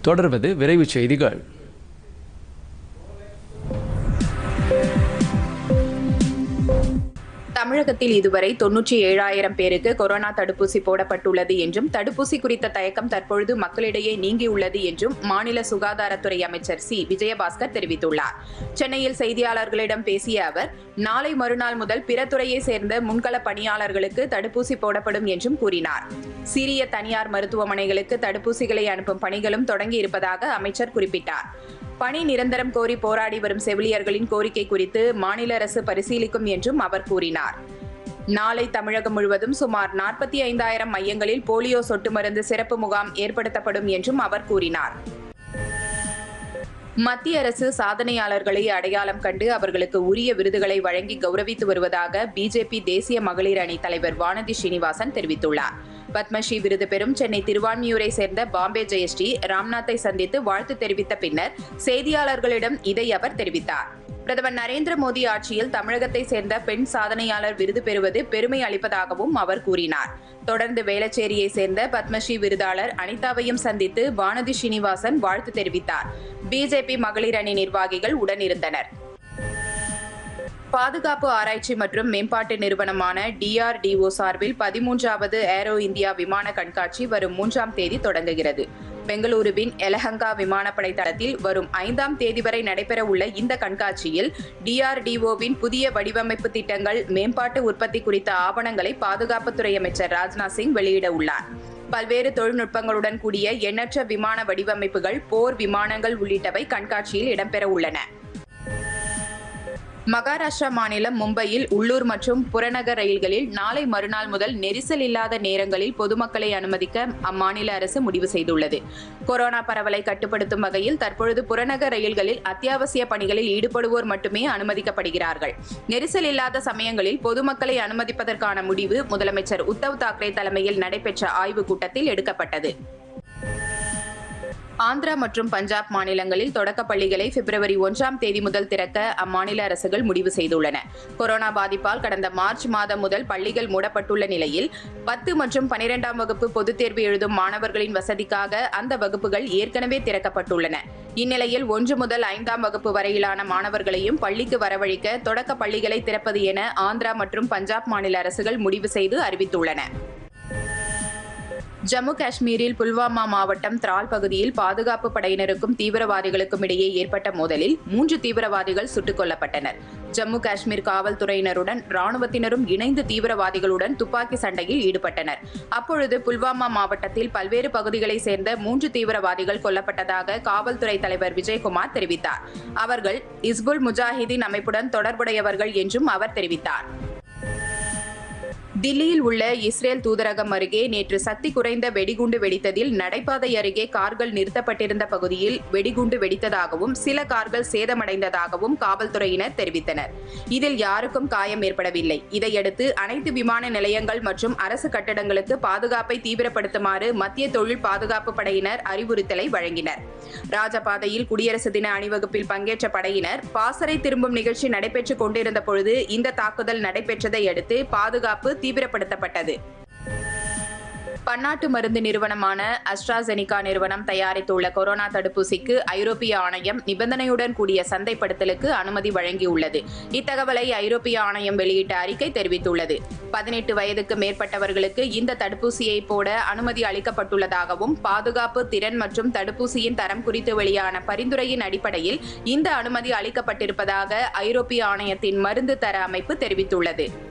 தொடர்வது விரைவுச் செய்திகள் தமிழகத்தில் இதுவரை தொன்னூற்றி ஏழாயிரம் பேருக்கு கொரோனா தடுப்பூசி போடப்பட்டுள்ளது என்றும் தடுப்பூசி குறித்த தயக்கம் தற்பொழுது மக்களிடையே நீங்கியுள்ளது என்றும் மாநில சுகாதாரத்துறை அமைச்சர் சி விஜயபாஸ்கர் தெரிவித்துள்ளார் சென்னையில் செய்தியாளர்களிடம் பேசிய அவர் நாளை மறுநாள் முதல் பிற துறையை சேர்ந்த முன்கள பணியாளர்களுக்கு தடுப்பூசி போடப்படும் என்றும் கூறினார் சிறிய தனியார் மருத்துவமனைகளுக்கு தடுப்பூசிகளை அனுப்பும் பணிகளும் தொடங்கி இருப்பதாக அமைச்சர் குறிப்பிட்டார் பணி நிரந்தரம் கோரி போராடி வரும் செவிலியர்களின் கோரிக்கை குறித்து மாநில அரசு பரிசீலிக்கும் என்றும் அவர் கூறினார் நாளை தமிழகம் முழுவதும் சுமார் நாற்பத்தி ஐந்தாயிரம் மையங்களில் போலியோ சொட்டு மருந்து சிறப்பு முகாம் ஏற்படுத்தப்படும் என்றும் அவர் கூறினார் மத்திய அரசு சாதனையாளர்களை அடையாளம் கண்டு அவர்களுக்கு உரிய விருதுகளை வழங்கி கௌரவித்து வருவதாக பிஜேபி தேசிய மகளிர் அணி தலைவர் வானதி ஸ்ரீனிவாசன் தெரிவித்துள்ளார் பத்மஸ்ரீ விருது பெறும் சென்னை திருவான்மியூரை சேர்ந்த பாம்பே ஜெயஸ்ரீ ராம்நாத்தை சந்தித்து வாழ்த்து தெரிவித்த பின்னர் செய்தியாளர்களிடம் இதை அவர் தெரிவித்தார் பிரதமர் நரேந்திர மோடி ஆட்சியில் தமிழகத்தை சேர்ந்த பெண் சாதனையாளர் விருது பெறுவது பெருமை அளிப்பதாகவும் அவர் கூறினார் தொடர்ந்து வேளச்சேரியை சேர்ந்த பத்மஸ்ரீ விருதாளர் அனிதாவையும் சந்தித்து வானதி ஸ்ரீனிவாசன் வாழ்த்து தெரிவித்தார் பிஜேபி மகளிர் அணி நிர்வாகிகள் உடனிருந்தனர் பாதுகாப்பு ஆராய்ச்சி மற்றும் மேம்பாட்டு நிறுவனமான டிஆர்டிஓ சார்பில் பதிமூன்றாவது ஏரோ இந்தியா விமான கண்காட்சி வரும் மூன்றாம் தேதி தொடங்குகிறது பெங்களூருவின் எலஹங்கா விமானப்படை தளத்தில் வரும் ஐந்தாம் தேதி வரை நடைபெறவுள்ள இந்த கண்காட்சியில் டிஆர்டிஓவின் புதிய வடிவமைப்பு திட்டங்கள் மேம்பாட்டு உற்பத்தி குறித்த ஆவணங்களை பாதுகாப்புத்துறை அமைச்சர் ராஜ்நாத் சிங் வெளியிட உள்ளார் பல்வேறு தொழில்நுட்பங்களுடன் கூடிய எண்ணற்ற விமான வடிவமைப்புகள் போர் விமானங்கள் உள்ளிட்டவை கண்காட்சியில் இடம்பெற உள்ளன மகாராஷ்டிரா மாநிலம் மும்பையில் உள்ளூர் மற்றும் புறநகர் ரயில்களில் நாளை மறுநாள் முதல் நெரிசல் இல்லாத நேரங்களில் பொதுமக்களை அனுமதிக்க அம்மாநில அரசு முடிவு செய்துள்ளது கொரோனா பரவலை கட்டுப்படுத்தும் வகையில் தற்பொழுது புறநகர் ரயில்களில் அத்தியாவசிய பணிகளில் ஈடுபடுவோர் மட்டுமே அனுமதிக்கப்படுகிறார்கள் நெரிசல் இல்லாத சமயங்களில் பொதுமக்களை அனுமதிப்பதற்கான முடிவு முதலமைச்சர் உத்தவ் தாக்கரே தலைமையில் நடைபெற்ற ஆய்வுக் கூட்டத்தில் எடுக்கப்பட்டது ஆந்திரா மற்றும் பஞ்சாப் மாநிலங்களில் தொடக்கப் பள்ளிகளை பிப்ரவரி ஒன்றாம் தேதி முதல் திறக்க அம்மாநில அரசுகள் முடிவு செய்துள்ளன கொரோனா பாதிப்பால் கடந்த மார்ச் மாதம் முதல் பள்ளிகள் மூடப்பட்டுள்ள நிலையில் பத்து மற்றும் பனிரெண்டாம் வகுப்பு பொதுத் தேர்வு எழுதும் மாணவர்களின் வசதிக்காக அந்த வகுப்புகள் ஏற்கனவே திறக்கப்பட்டுள்ளன இந்நிலையில் ஒன்று முதல் ஐந்தாம் வகுப்பு வரையிலான மாணவர்களையும் பள்ளிக்கு வரவழைக்க தொடக்க பள்ளிகளை திறப்பது என ஆந்திரா மற்றும் பஞ்சாப் மாநில அரசுகள் முடிவு செய்து அறிவித்துள்ளன ஜம்மு காஷ்மீரில் புல்வாமா மாவட்டம் திரால் பகுதியில் பாதுகாப்பு படையினருக்கும் தீவிரவாதிகளுக்கும் இடையே ஏற்பட்ட மோதலில் மூன்று தீவிரவாதிகள் சுட்டுக் கொல்லப்பட்டனர் ஜம்மு காஷ்மீர் காவல்துறையினருடன் ராணுவத்தினரும் இணைந்து தீவிரவாதிகளுடன் துப்பாக்கி சண்டையில் ஈடுபட்டனர் அப்பொழுது புல்வாமா மாவட்டத்தில் பல்வேறு பகுதிகளைச் சேர்ந்த மூன்று தீவிரவாதிகள் கொல்லப்பட்டதாக காவல்துறை தலைவர் விஜயகுமார் தெரிவித்தார் அவர்கள் இஸ்புல் முஜாஹிதீன் அமைப்புடன் தொடர்புடையவர்கள் என்றும் அவர் தெரிவித்தார் தில்லியில் உள்ள இஸ்ரேல் தூதரகம் அருகே நேற்று சக்தி குறைந்த வெடிகுண்டு வெடித்ததில் நடைபாதை அருகே கார்கள் நிறுத்தப்பட்டிருந்த பகுதியில் வெடிகுண்டு வெடித்ததாகவும் சில கார்கள் சேதமடைந்ததாகவும் காவல்துறையினர் தெரிவித்தனர் இதில் யாருக்கும் காயம் ஏற்படவில்லை இதையடுத்து அனைத்து விமான நிலையங்கள் மற்றும் அரசு கட்டடங்களுக்கு பாதுகாப்பை தீவிரப்படுத்துமாறு மத்திய தொழில் பாதுகாப்பு படையினர் அறிவுறுத்தலை வழங்கினர் ராஜபாதையில் குடியரசு தின அணிவகுப்பில் பங்கேற்ற படையினர் பாசறை திரும்பும் நிகழ்ச்சி நடைபெற்றுக் கொண்டிருந்த பொழுது இந்த தாக்குதல் நடைபெற்றதை அடுத்து பாதுகாப்பு தீவிரப்படுத்தப்பட்டது பன்னாட்டு மருந்து நிறுவனமான அஸ்ட்ராசெனிகா நிறுவனம் தயாரித்துள்ள கொரோனா தடுப்பூசிக்கு ஐரோப்பிய ஆணையம் நிபந்தனையுடன் கூடிய சந்தைப்படுத்தலுக்கு அனுமதி வழங்கியுள்ளது இத்தகவலை ஐரோப்பிய ஆணையம் வெளியிட்ட அறிக்கை தெரிவித்துள்ளது பதினெட்டு வயதுக்கு மேற்பட்டவர்களுக்கு இந்த தடுப்பூசியை போட அனுமதி அளிக்கப்பட்டுள்ளதாகவும் பாதுகாப்பு திறன் மற்றும் தடுப்பூசியின் தரம் குறித்து வெளியான பரிந்துரையின் அடிப்படையில் இந்த அனுமதி அளிக்கப்பட்டிருப்பதாக ஐரோப்பிய ஆணையத்தின் மருந்து தர அமைப்பு தெரிவித்துள்ளது